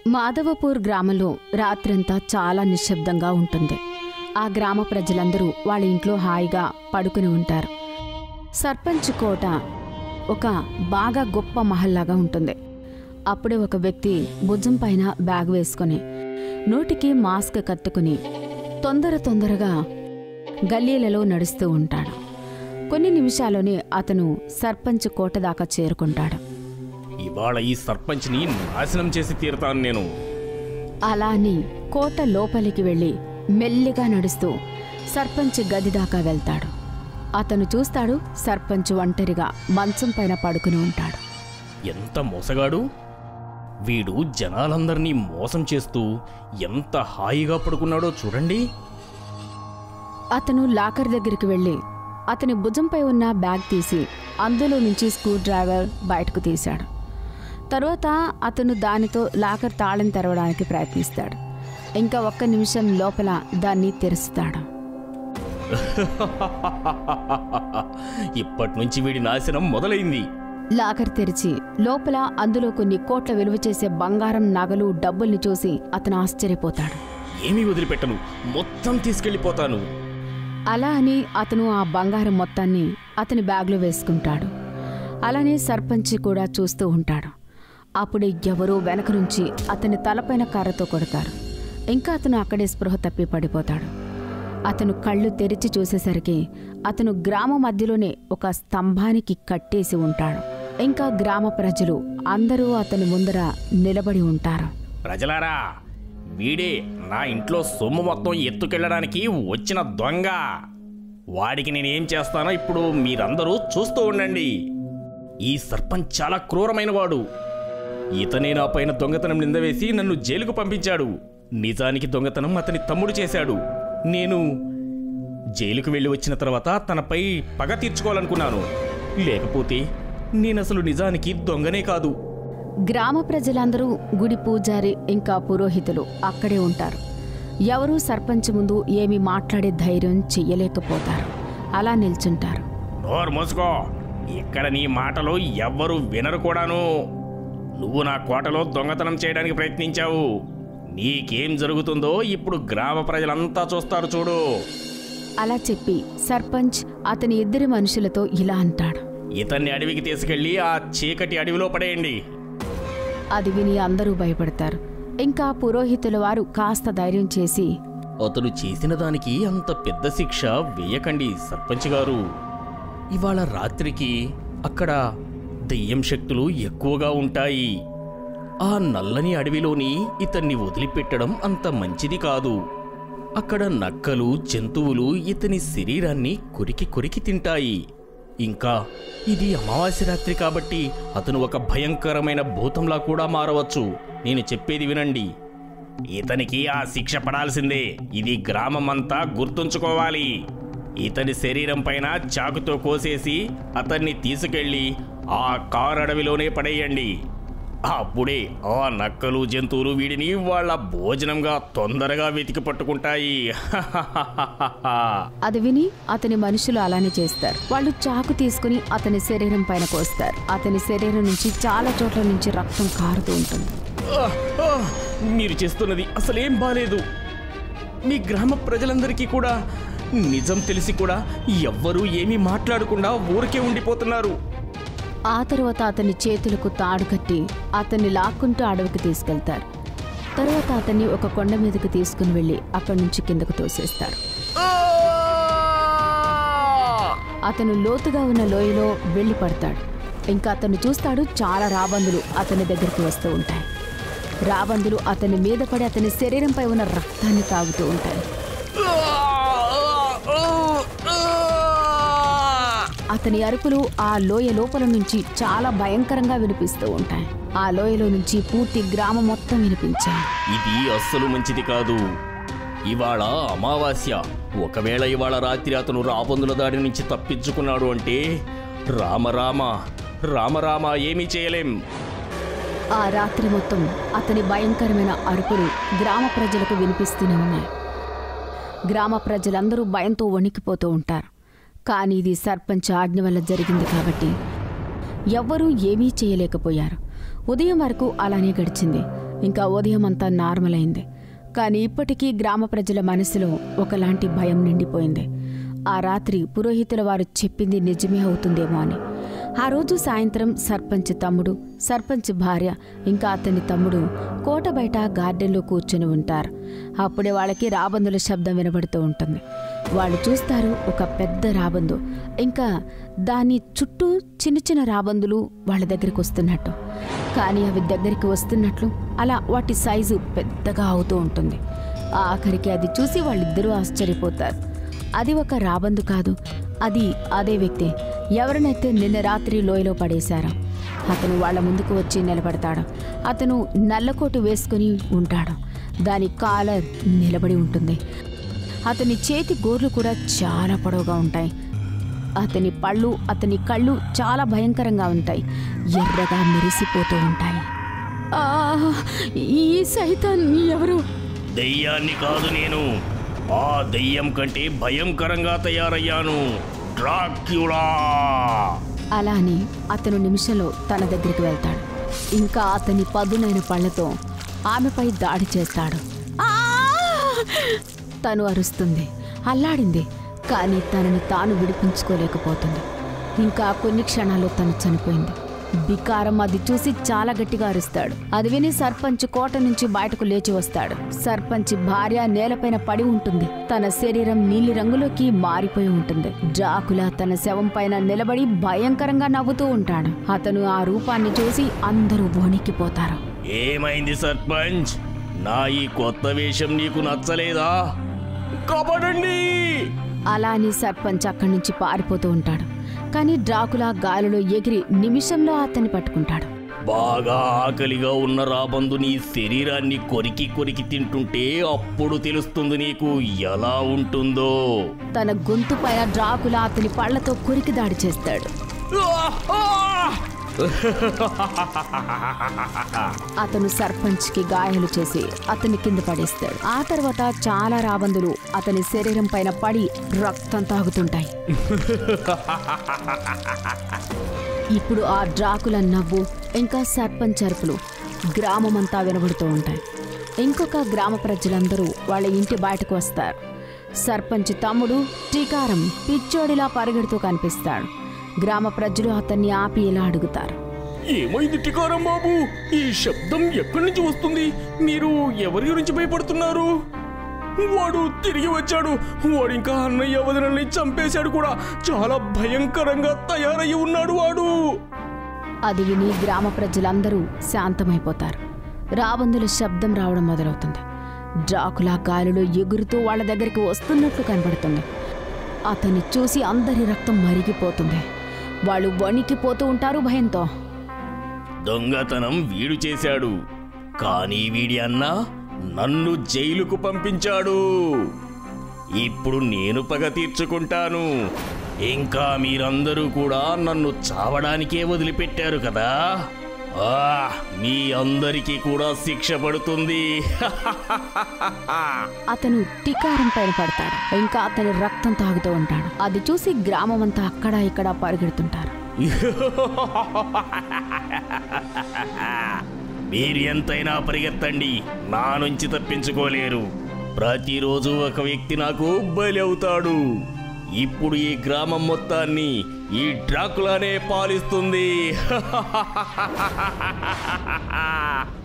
మాధవపూర్ గ్రామంలో రాత్రంతా చాలా నిశ్శబ్దంగా ఉంటుంది ఆ గ్రామ ప్రజలందరూ వాళ్ళ ఇంట్లో హాయిగా పడుకుని ఉంటారు సర్పంచ్ కోట ఒక బాగా గొప్ప మహల్లాగా ఉంటుంది అప్పుడే ఒక వ్యక్తి భుజం పైన బ్యాగ్ వేసుకుని నోటికి మాస్క్ కట్టుకుని తొందర తొందరగా గల్లీలలో నడుస్తూ ఉంటాడు కొన్ని నిమిషాల్లోనే అతను సర్పంచ్ కోట దాకా చేరుకుంటాడు ఇవాళ ఈ సర్పంచ్ని నాశనం చేసి తీరుతాను నేను అలా అని కోట లోపలికి వెళ్ళి మెల్లిగా నడుస్తూ సర్పంచ్ గది దాకా వెళ్తాడు అతను చూస్తాడు సర్పంచ్ ఒంటరిగా మంచం పైన పడుకుని ఉంటాడు ఎంత మోసగాడు వీడు జనాలందరినీ మోసం చేస్తూ ఎంత హాయిగా పడుకున్నాడో చూడండి అతను లాకర్ దగ్గరికి వెళ్ళి అతని భుజంపై ఉన్న బ్యాగ్ తీసి అందులో నుంచి స్క్రూ డ్రైవర్ బయటకు తీశాడు తరువాత అతను దానితో లాకర్ తాళం తెరవడానికి ప్రయత్నిస్తాడు ఇంకా ఒక్క నిమిషం లోపల దాన్ని తెరుస్తాడు ఇప్పటి నుంచి వీడి నాశనం మొదలైంది లాకర్ తెరిచి లోపల అందులో కొన్ని కోట్ల విలువ చేసే బంగారం నగలు డబ్బుల్ని చూసి అతను ఆశ్చర్యపోతాడు ఏమీ వదిలిపెట్టను మొత్తం తీసుకెళ్ళిపోతాను అలా అని అతను ఆ బంగారం మొత్తాన్ని అతని బ్యాగ్లో వేసుకుంటాడు అలానే సర్పంచ్ కూడా చూస్తూ ఉంటాడు అప్పుడే ఎవరో వెనక నుంచి అతని తలపైన కర్రతో కొడతారు ఇంకా అతను అక్కడే స్పృహ తప్పి పడిపోతాడు అతను కళ్ళు తెరిచి చూసేసరికి అతను గ్రామ మధ్యలోనే ఒక స్తంభానికి కట్టేసి ఉంటాడు ఇంకా గ్రామ ప్రజలు అందరూ అతని ముందర నిలబడి ఉంటారు ప్రజలారా వీడే నా ఇంట్లో సొమ్ము మొత్తం ఎత్తుకెళ్ళడానికి వచ్చిన దొంగ వాడికి నేనేం చేస్తానో ఇప్పుడు మీరందరూ చూస్తూ ఉండండి ఈ సర్పంచ్ చాలా క్రూరమైన వాడు ఇతనే నా పైన దొంగతనం నిందవేసి నన్ను జైలుకు పంపించాడు నిజానికి దొంగతనం అతని తమ్ముడు చేశాడు నేను జైలుకు వెళ్ళి వచ్చిన తర్వాత తనపై పగ తీర్చుకోవాలనుకున్నాను లేకపోతే నేనసలు నిజానికి దొంగనే కాదు గ్రామ ప్రజలందరూ గుడి పూజారి ఇంకా పురోహితులు అక్కడే ఉంటారు ఎవరూ సర్పంచ్ ముందు ఏమీ మాట్లాడే ధైర్యం చెయ్యలేకపోతారు అలా నిల్చుంటారు నోరు మూసుకో ఇక్కడ నీ మాటలు ఎవ్వరు వినరు కూడాను నువ్వు నా కోటలో దొంగతనం చేయడానికి ప్రయత్నించావు నీకేం జరుగుతుందో ఇప్పుడు గ్రామ ప్రజలంతా చూస్తారు చూడు అలా చెప్పి సర్పంచ్ అతని ఇద్దరి మనుషులతో ఇలా అంటాడు ఇతన్ని అడవికి తీసుకెళ్లి ఆ చీకటి అడవిలో పడేయండి అది విని అందరూ భయపడతారు ఇంకా పురోహితుల వారు కాస్త ధైర్యం చేసి అతను చేసిన దానికి అంత పెద్ద శిక్ష వేయకండి సర్పంచ్ గారు ఇవాళ రాత్రికి అక్కడ దెయ్యం శక్తులు ఎక్కువగా ఉంటాయి ఆ నల్లని అడవిలోని ఇతన్ని వదిలిపెట్టడం అంత మంచిది కాదు అక్కడ నక్కలు జంతువులు ఇతని శరీరాన్ని కొరికి కొరికి తింటాయి ఇంకా ఇది అమావాస్య రాత్రి కాబట్టి అతను ఒక భయంకరమైన భూతంలా కూడా మారవచ్చు నేను చెప్పేది వినండి ఇతనికి ఆ శిక్ష పడాల్సిందే ఇది గ్రామమంతా గుర్తుంచుకోవాలి ఇతని శరీరం పైన చాకుతో కోసేసి అతన్ని తీసుకెళ్లి ఆ కారు అడవిలోనే పడేయండి అప్పుడే ఆ నక్కలు జంతువులు వీడిని వాళ్ళ భోజనంగా తొందరగా వెతికి పట్టుకుంటాయి అది విని అతని మనుషులు అలానే చేస్తారు వాళ్ళు చాకు తీసుకుని అతని శరీరం పైన కోస్తారు అతని శరీరం నుంచి చాలా చోట్ల నుంచి రక్తం కారుతూ ఉంటుంది ఆ, ఆ, మీరు చేస్తున్నది అసలేం బాలేదు మీ గ్రామ ప్రజలందరికీ కూడా నిజం తెలిసి కూడా ఎవ్వరూ ఏమీ మాట్లాడకుండా ఊరికే ఉండిపోతున్నారు ఆ తరువాత అతని చేతులకు తాడు కట్టి అతన్ని లాక్కుంటూ అడవికి తీసుకెళ్తారు తరువాత అతన్ని ఒక కొండ మీదకి తీసుకుని వెళ్ళి అక్కడి నుంచి కిందకు తోసేస్తారు అతను లోతుగా ఉన్న లోయలో వెళ్ళి పడతాడు ఇంకా అతను చూస్తాడు చాలా రాబందులు అతని దగ్గరికి వస్తూ ఉంటాయి రాబందులు అతని మీద పడి అతని శరీరంపై ఉన్న రక్తాన్ని తాగుతూ ఉంటాయి అతని అరుపులు ఆ లోయ లోపల నుంచి చాలా భయంకరంగా వినిపిస్తూ ఉంటాయి ఆ లోయలో నుంచి పూర్తి గ్రామం మొత్తం వినిపించాయి ఇది అస్సలు మంచిది కాదు ఇవాళ అమావాస్య ఒకవేళ ఇవాళ రాత్రి అతను రాబందుల దాడి నుంచి తప్పించుకున్నాడు అంటే రామరామ రామరామ ఏమీ చేయలేం ఆ రాత్రి మొత్తం అతని భయంకరమైన అరుపులు గ్రామ ప్రజలకు వినిపిస్తూనే ఉన్నాయి గ్రామ ప్రజలందరూ భయంతో వణికిపోతూ ఉంటారు కానీ ఇది సర్పంచ్ ఆజ్ఞ వల్ల జరిగింది కాబట్టి ఎవ్వరూ ఏమీ చేయలేకపోయారు ఉదయం వరకు అలానే గడిచింది ఇంకా ఉదయం అంతా నార్మల్ అయింది కానీ ఇప్పటికీ గ్రామ ప్రజల మనసులో ఒకలాంటి భయం నిండిపోయింది ఆ రాత్రి పురోహితుల వారు చెప్పింది నిజమే అవుతుందేమో అని ఆ రోజు సాయంత్రం సర్పంచ్ తమ్ముడు సర్పంచ్ భార్య ఇంకా అతని తమ్ముడు కోట బయట గార్డెన్లో కూర్చొని ఉంటారు అప్పుడే వాళ్ళకి రాబందుల శబ్దం వినబడుతూ ఉంటుంది వాళ్ళు చూస్తారు ఒక పెద్ద రాబందు ఇంకా దాని చుట్టూ చిన్న చిన్న రాబందులు వాళ్ళ దగ్గరికి వస్తున్నట్టు కానీ అవి దగ్గరికి వస్తున్నట్లు అలా వాటి సైజు పెద్దగా అవుతూ ఉంటుంది ఆఖరికి అది చూసి వాళ్ళిద్దరూ ఆశ్చర్యపోతారు అది ఒక రాబందు కాదు అది అదే వ్యక్తి ఎవరినైతే నిన్న రాత్రి లోయలో పడేశారో అతను వాళ్ళ ముందుకు వచ్చి నిలబడతాడు అతను నల్లకోటు వేసుకుని ఉంటాడు దాని కాలర్ నిలబడి ఉంటుంది అతని చేతి గోర్లు కూడా చాలా పొడవుగా ఉంటాయి అతని పళ్ళు అతని కళ్ళు చాలా భయంకరంగా ఉంటాయి ఎర్రగా మెరిసిపోతూ ఉంటాయి ఆ, ఈ సైతాన్ ఎవరు దెయ్యాన్ని కాదు నేను ఆ దెయ్యం కంటే భయంకరంగా తయారయ్యాను డ్రాక్యులా అలా అని అతను నిమిషంలో తన దగ్గరికి వెళ్తాడు ఇంకా అతని పదునైన పళ్ళతో ఆమెపై దాడి చేస్తాడు ఆ! తను అరుస్తుంది అల్లాడింది కానీ తనని తాను విడిపించుకోలేకపోతుంది ఇంకా కొన్ని క్షణాల్లో తను చనిపోయింది బికారం అది చూసి చాలా గట్టిగా అరుస్తాడు అది విని సర్పంచ్ కోట నుంచి బయటకు లేచి వస్తాడు సర్పంచ్ భార్య నేలపైన పడి ఉంటుంది తన శరీరం నీలి రంగులోకి మారిపోయి ఉంటుంది డ్రాకులా తన శవం పైన నిలబడి భయంకరంగా నవ్వుతూ ఉంటాడు అతను ఆ రూపాన్ని చూసి అందరూ వణికిపోతారు ఏమైంది సర్పంచ్ నా ఈ కొత్త వేషం నీకు నచ్చలేదా కాపాడండి అలా అని సర్పంచ్ అక్కడి నుంచి పారిపోతూ ఉంటాడు కానీ డ్రాకులా గాలిలో ఎగిరి నిమిషంలో అతన్ని పట్టుకుంటాడు బాగా ఆకలిగా ఉన్న రాబందు నీ శరీరాన్ని కొరికి కొరికి తింటుంటే అప్పుడు తెలుస్తుంది నీకు ఎలా ఉంటుందో తన గొంతు పైన డ్రాకులా అతని పళ్లతో కొరికి దాడి చేస్తాడు అతను సర్పంచ్కి గాయాలు చేసి అతన్ని కింద పడేస్తాడు ఆ తర్వాత చాలా రాబందులు అతని శరీరం పైన పడి రక్తం తాగుతుంటాయి ఇప్పుడు ఆ డ్రాకుల నవ్వు ఇంకా సర్పంచ్ అరుపులు గ్రామమంతా వినబడుతూ ఉంటాయి ఇంకొక గ్రామ ప్రజలందరూ వాళ్ళ ఇంటి బయటకు వస్తారు సర్పంచ్ తమ్ముడు టీకారం పిచ్చోడిలా పరిగెడుతూ కనిపిస్తాడు గ్రామ ప్రజలు అతన్ని ఆపి ఇలా అడుగుతారు ఏమైంది టికారం బాబు ఈ శబ్దం ఎక్కడి నుంచి వస్తుంది మీరు ఎవరి గురించి భయపడుతున్నారు వాడు తిరిగి వచ్చాడు వాడు ఇంకా అన్నయ్య వదినల్ని చంపేశాడు కూడా చాలా భయంకరంగా తయారయ్యి ఉన్నాడు వాడు అది విని గ్రామ ప్రజలందరూ శాంతమైపోతారు రాబందుల శబ్దం రావడం మొదలవుతుంది డ్రాకులా గాలిలో ఎగురుతూ వాళ్ళ దగ్గరికి వస్తున్నట్లు కనబడుతుంది అతన్ని చూసి అందరి రక్తం మరిగిపోతుంది వాళ్ళు వణికిపోతూ ఉంటారు భయంతో దొంగతనం వీడు చేశాడు కానీ వీడి అన్న నన్ను జైలుకు పంపించాడు ఇప్పుడు నేను పగ తీర్చుకుంటాను ఇంకా మీరందరూ కూడా నన్ను చావడానికే వదిలిపెట్టారు కదా ఆ మీ అందరికీ కూడా శిక్ష పడుతుంది అతను టికారం పైన పడతాడు ఇంకా అతని రక్తం తాగుతూ ఉంటాడు అది చూసి గ్రామం అంతా అక్కడ ఇక్కడ పరిగెడుతుంటారు మీరు ఎంతైనా పరిగెత్తండి నా నుంచి తప్పించుకోలేరు ప్రతిరోజు ఒక వ్యక్తి నాకు బలి అవుతాడు ఇప్పుడు ఈ గ్రామం మొత్తాన్ని ఈ డ్రాకులానే పాలిస్తుంది